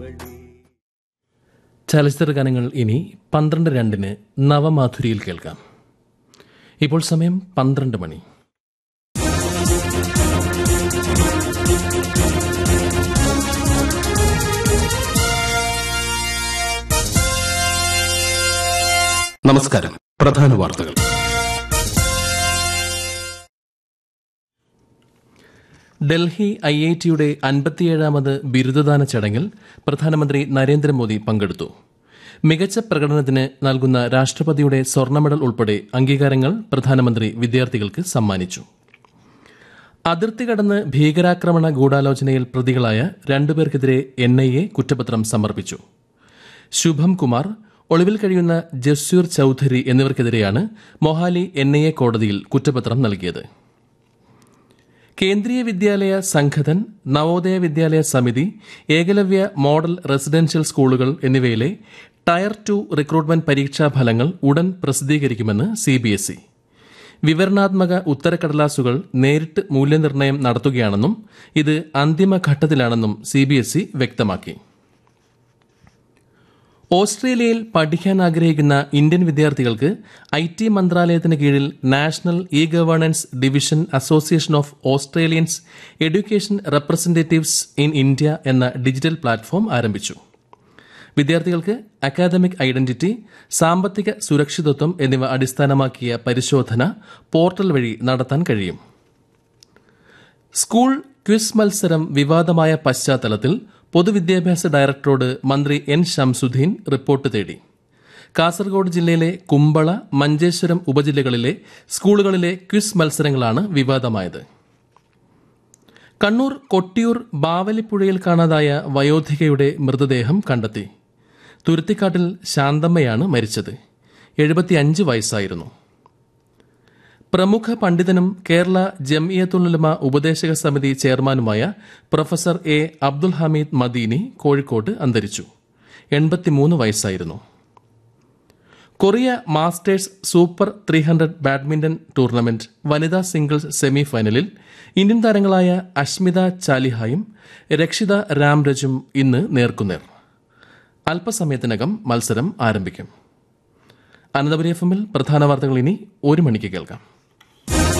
ചലച്ചിത്ര ഗാനങ്ങൾ ഇനി പന്ത്രണ്ട് രണ്ടിന് നവമാധുരിയിൽ കേൾക്കാം ഇപ്പോൾ സമയം പന്ത്രണ്ട് മണി നമസ്കാരം പ്രധാന വാർത്തകൾ ഡൽഹി ഐ ഐ ടിയുടെ അൻപത്തിയേഴാമത് ബിരുദദാന ചടങ്ങിൽ പ്രധാനമന്ത്രി നരേന്ദ്രമോദി പങ്കെടുത്തു മികച്ച പ്രകടനത്തിന് നൽകുന്ന രാഷ്ട്രപതിയുടെ സ്വർണ്ണ മെഡൽ ഉൾപ്പെടെ അംഗീകാരങ്ങൾ പ്രധാനമന്ത്രി വിദ്യാർത്ഥികൾക്ക് സമ്മാനിച്ചു അതിർത്തി കടന്ന് ഭീകരാക്രമണ ഗൂഢാലോചനയിൽ പ്രതികളായ രണ്ടുപേർക്കെതിരെ എൻ ഐ എ കുറ്റപത്രം സമർപ്പിച്ചു ശുഭം കുമാർ ഒളിവിൽ കഴിയുന്ന ജസ്യൂർ ചൌധരി എന്നിവർക്കെതിരെയാണ് മൊഹാലി എൻ ഐ എ കോടതിയിൽ കുറ്റപത്രം നൽകിയത് കേന്ദ്രീയ വിദ്യാലയ സംഘതൻ നവോദയ വിദ്യാലയ സമിതി ഏകലവ്യ മോഡൽ റെസിഡൻഷ്യൽ സ്കൂളുകൾ എന്നിവയിലെ ടയർ ടു റിക്രൂട്ട്മെന്റ് പരീക്ഷാ ഫലങ്ങൾ ഉടൻ പ്രസിദ്ധീകരിക്കുമെന്ന് സിബിഎസ്ഇ വിവരണാത്മക ഉത്തരക്കടലാസുകൾ നേരിട്ട് മൂല്യനിർണ്ണയം നടത്തുകയാണെന്നും ഇത് അന്തിമഘട്ടത്തിലാണെന്നും സിബിഎസ്ഇ വ്യക്തമാക്കി ഓസ്ട്രേലിയയിൽ പഠിക്കാൻ ആഗ്രഹിക്കുന്ന ഇന്ത്യൻ വിദ്യാർത്ഥികൾക്ക് ഐ ടി മന്ത്രാലയത്തിന് കീഴിൽ national e governance division association of Australians education representatives in India എന്ന ഡിജിറ്റൽ പ്ലാറ്റ്ഫോം ആരംഭിച്ചു വിദ്യാർത്ഥികൾക്ക് അക്കാദമിക് ഐഡന്റിറ്റി സാമ്പത്തിക സുരക്ഷിതത്വം എന്നിവ അടിസ്ഥാനമാക്കിയ പരിശോധന പോർട്ടൽ വഴി നടത്താൻ കഴിയും സ്കൂൾ ക്വിസ് മത്സരം വിവാദമായ പശ്ചാത്തലത്തിൽ പൊതുവിദ്യാഭ്യാസ ഡയറക്ടറോട് മന്ത്രി എൻ ഷംസുദ്ദീൻ റിപ്പോർട്ട് തേടി കാസർഗോഡ് ജില്ലയിലെ കുമ്പള മഞ്ചേശ്വരം ഉപജില്ലകളിലെ സ്കൂളുകളിലെ ക്വിസ് മത്സരങ്ങളാണ് വിവാദമായത് കണ്ണൂർ കൊട്ടിയൂർ ബാവലിപ്പുഴയിൽ കാണാതായ വയോധികയുടെ മൃതദേഹം കണ്ടെത്തി തുരുത്തിക്കാട്ടിൽ ശാന്തമ്മയാണ് മരിച്ചത് എഴുപത്തിയഞ്ച് വയസ്സായിരുന്നു പ്രമുഖ പണ്ഡിതനും കേരള ജംഇയത്തുലുലമ ഉപദേശക സമിതി ചെയർമാനുമായ പ്രൊഫസർ എ അബ്ദുൽ ഹമീദ് മദീനി കോഴിക്കോട്ട് അന്തരിച്ചു എൺപത്തിമൂന്ന് വയസ്സായിരുന്നു Korea Masters super three hundred badminton tournament വനിതാ സിംഗിൾസ് സെമി ഫൈനലിൽ ഇന്ത്യൻ താരങ്ങളായ അഷ്മിത ചാലിഹായും രക്ഷിത രാംരജും ഇന്ന് നേർക്കുനേർ അല്പസമയത്തിനകം മത്സരം ആരംഭിക്കും അനന്തപുരി എഫ് എമ്മിൽ പ്രധാന വാർത്തകൾ ഇനി ഒരു മണിക്ക് കേൾക്കാം